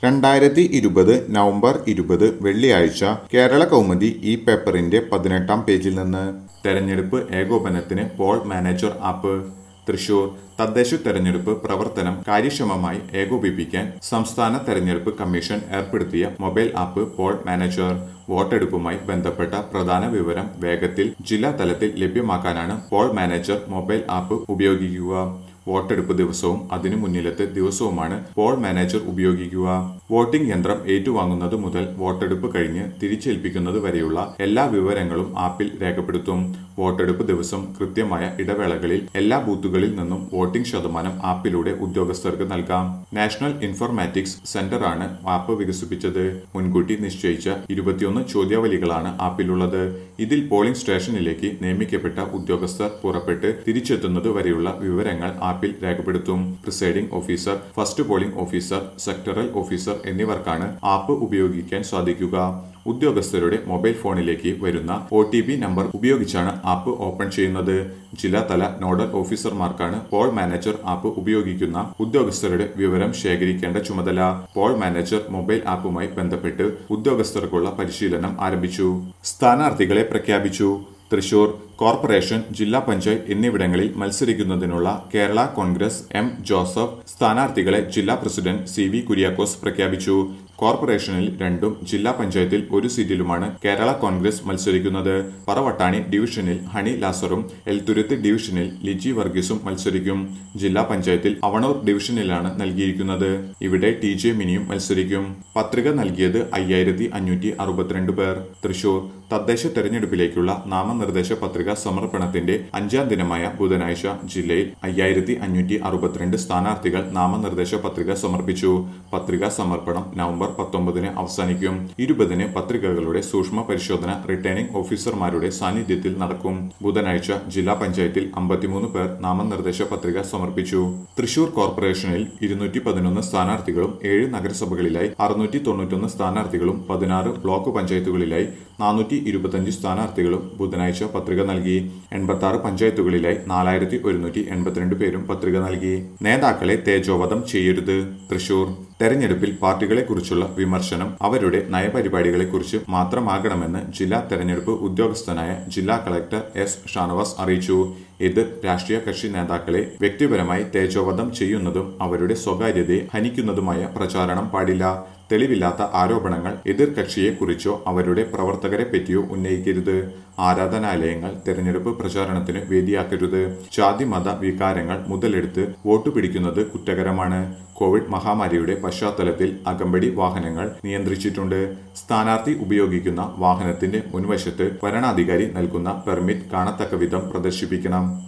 രണ്ടായിരത്തി ഇരുപത് നവംബർ ഇരുപത് വെള്ളിയാഴ്ച കേരള കൗമുദി ഈ പേപ്പറിന്റെ പതിനെട്ടാം പേജിൽ നിന്ന് തെരഞ്ഞെടുപ്പ് ഏകോപനത്തിന് പോൾ മാനേജർ ആപ്പ് തൃശൂർ തദ്ദേശ തെരഞ്ഞെടുപ്പ് പ്രവർത്തനം കാര്യക്ഷമമായി ഏകോപിപ്പിക്കാൻ സംസ്ഥാന തെരഞ്ഞെടുപ്പ് കമ്മീഷൻ ഏർപ്പെടുത്തിയ മൊബൈൽ ആപ്പ് പോൾ മാനേജർ വോട്ടെടുപ്പുമായി ബന്ധപ്പെട്ട പ്രധാന വിവരം വേഗത്തിൽ ജില്ലാ തലത്തിൽ ലഭ്യമാക്കാനാണ് പോൾ മാനേജർ മൊബൈൽ ആപ്പ് ഉപയോഗിക്കുക വോട്ടെടുപ്പ് ദിവസവും അതിനു മുന്നിലത്തെ ദിവസവുമാണ് പോൾ മാനേജർ ഉപയോഗിക്കുക വോട്ടിംഗ് യന്ത്രം ഏറ്റുവാങ്ങുന്നത് മുതൽ വോട്ടെടുപ്പ് കഴിഞ്ഞ് തിരിച്ചേൽപ്പിക്കുന്നത് വരെയുള്ള എല്ലാ വിവരങ്ങളും ആപ്പിൽ രേഖപ്പെടുത്തും വോട്ടെടുപ്പ് ദിവസം കൃത്യമായ ഇടവേളകളിൽ എല്ലാ ബൂത്തുകളിൽ നിന്നും വോട്ടിംഗ് ശതമാനം ആപ്പിലൂടെ ഉദ്യോഗസ്ഥർക്ക് നൽകാം നാഷണൽ ഇൻഫോർമാറ്റിക്സ് സെന്ററാണ് ആപ്പ് വികസിപ്പിച്ചത് മുൻകൂട്ടി നിശ്ചയിച്ച ഇരുപത്തിയൊന്ന് ചോദ്യാവലികളാണ് ആപ്പിലുള്ളത് ഇതിൽ പോളിംഗ് സ്റ്റേഷനിലേക്ക് നിയമിക്കപ്പെട്ട ഉദ്യോഗസ്ഥർ പുറപ്പെട്ട് തിരിച്ചെത്തുന്നത് വരെയുള്ള വിവരങ്ങൾ ആപ്പിൽ രേഖപ്പെടുത്തും presiding officer first polling officer sectoral officer എന്നിവർക്കാണ് ആപ്പ് ഉപയോഗിക്കാൻ സാധിക്കുക ഉദ്യോഗസ്ഥരുടെ മൊബൈൽ ഫോണിലേക്ക് വരുന്ന ഒ ടി പി നമ്പർ ഉപയോഗിച്ചാണ് ആപ്പ് ഓപ്പൺ ചെയ്യുന്നത് ജില്ലാതല നോഡൽ ഓഫീസർമാർക്കാണ് പോൾ മാനേജർ ആപ്പ് ഉപയോഗിക്കുന്ന ഉദ്യോഗസ്ഥരുടെ വിവരം ശേഖരിക്കേണ്ട ചുമതല പോൾ മാനേജർ മൊബൈൽ ആപ്പുമായി ബന്ധപ്പെട്ട് ഉദ്യോഗസ്ഥർക്കുള്ള പരിശീലനം ആരംഭിച്ചു സ്ഥാനാർത്ഥികളെ പ്രഖ്യാപിച്ചു തൃശൂർ കോർപ്പറേഷൻ ജില്ലാ പഞ്ചായത്ത് എന്നിവിടങ്ങളിൽ മത്സരിക്കുന്നതിനുള്ള കേരള കോൺഗ്രസ് എം ജോസഫ് സ്ഥാനാർത്ഥികളെ ജില്ലാ പ്രസിഡന്റ് സി വി കുര്യാക്കോസ് പ്രഖ്യാപിച്ചു കോർപ്പറേഷനിൽ രണ്ടും ജില്ലാ പഞ്ചായത്തിൽ ഒരു സീറ്റിലുമാണ് കേരള കോൺഗ്രസ് മത്സരിക്കുന്നത് പറവട്ടാണി ഡിവിഷനിൽ ഹണി ലാസറും എൽത്തുരുത്ത് ഡിവിഷനിൽ ലിജി വർഗീസും മത്സരിക്കും ജില്ലാ പഞ്ചായത്തിൽ അവണൂർ ഡിവിഷനിലാണ് നൽകിയിരിക്കുന്നത് ഇവിടെ ടി ജെ മിനിയും മത്സരിക്കും പത്രിക നൽകിയത് അയ്യായിരത്തി അഞ്ഞൂറ്റി അറുപത്തിരണ്ട് പേർ തൃശൂർ തദ്ദേശ തെരഞ്ഞെടുപ്പിലേക്കുള്ള നാമനിർദ്ദേശ പത്രിക സമർപ്പണത്തിന്റെ അഞ്ചാം ദിനമായ ബുധനാഴ്ച ജില്ലയിൽ അയ്യായിരത്തി അഞ്ഞൂറ്റി അറുപത്തിരണ്ട് സ്ഥാനാർത്ഥികൾ നാമനിർദ്ദേശ പത്രിക സമർപ്പിച്ചു പത്രികാ സമർപ്പണം നവംബർ പത്തൊമ്പതിന് അവസാനിക്കും ഇരുപതിന് പത്രികകളുടെ സൂക്ഷ്മ പരിശോധന റിട്ടേണിംഗ് ഓഫീസർമാരുടെ സാന്നിധ്യത്തിൽ നടക്കും ബുധനാഴ്ച ജില്ലാ പഞ്ചായത്തിൽ അമ്പത്തിമൂന്ന് പേർ നാമനിർദ്ദേശ പത്രിക സമർപ്പിച്ചു തൃശൂർ കോർപ്പറേഷനിൽ ഇരുന്നൂറ്റി പതിനൊന്ന് സ്ഥാനാർത്ഥികളും ഏഴ് നഗരസഭകളിലായി അറുന്നൂറ്റി തൊണ്ണൂറ്റൊന്ന് സ്ഥാനാർത്ഥികളും പതിനാറ് ബ്ലോക്ക് പഞ്ചായത്തുകളിലായി നാനൂറ്റി ഇരുപത്തഞ്ച് സ്ഥാനാർത്ഥികളും ബുധനാഴ്ച പത്രിക നൽകി എൺപത്തി ആറ് പഞ്ചായത്തുകളിലായി നാലായിരത്തി ഒരുന്നൂറ്റി എൺപത്തിരണ്ട് പേരും പത്രിക നൽകി നേതാക്കളെ തേജോവധം ചെയ്യരുത് തൃശൂർ തെരഞ്ഞെടുപ്പിൽ പാർട്ടികളെക്കുറിച്ചുള്ള വിമർശനം അവരുടെ നയപരിപാടികളെക്കുറിച്ച് മാത്രമാകണമെന്ന് ജില്ലാ തെരഞ്ഞെടുപ്പ് ഉദ്യോഗസ്ഥനായ ജില്ലാ കളക്ടർ എസ് ഷാനവാസ് അറിയിച്ചു ഇത് രാഷ്ട്രീയ കക്ഷി നേതാക്കളെ വ്യക്തിപരമായി തേജോവധം ചെയ്യുന്നതും അവരുടെ സ്വകാര്യതയെ ഹനിക്കുന്നതുമായ പ്രചാരണം പാടില്ല തെളിവില്ലാത്ത ആരോപണങ്ങൾ എതിർകക്ഷിയെക്കുറിച്ചോ അവരുടെ പ്രവർത്തകരെ പറ്റിയോ ഉന്നയിക്കരുത് ആരാധനാലയങ്ങൾ തെരഞ്ഞെടുപ്പ് പ്രചാരണത്തിന് വേദിയാക്കരുത് ജാതി മത വികാരങ്ങൾ മുതലെടുത്ത് വോട്ട് പിടിക്കുന്നത് കുറ്റകരമാണ് കോവിഡ് മഹാമാരിയുടെ പശ്ചാത്തലത്തിൽ അകമ്പടി വാഹനങ്ങൾ നിയന്ത്രിച്ചിട്ടുണ്ട് സ്ഥാനാർത്ഥി ഉപയോഗിക്കുന്ന വാഹനത്തിന്റെ മുൻവശത്ത് വരണാധികാരി നൽകുന്ന പെർമിറ്റ് കാണത്തക്ക വിധം പ്രദർശിപ്പിക്കണം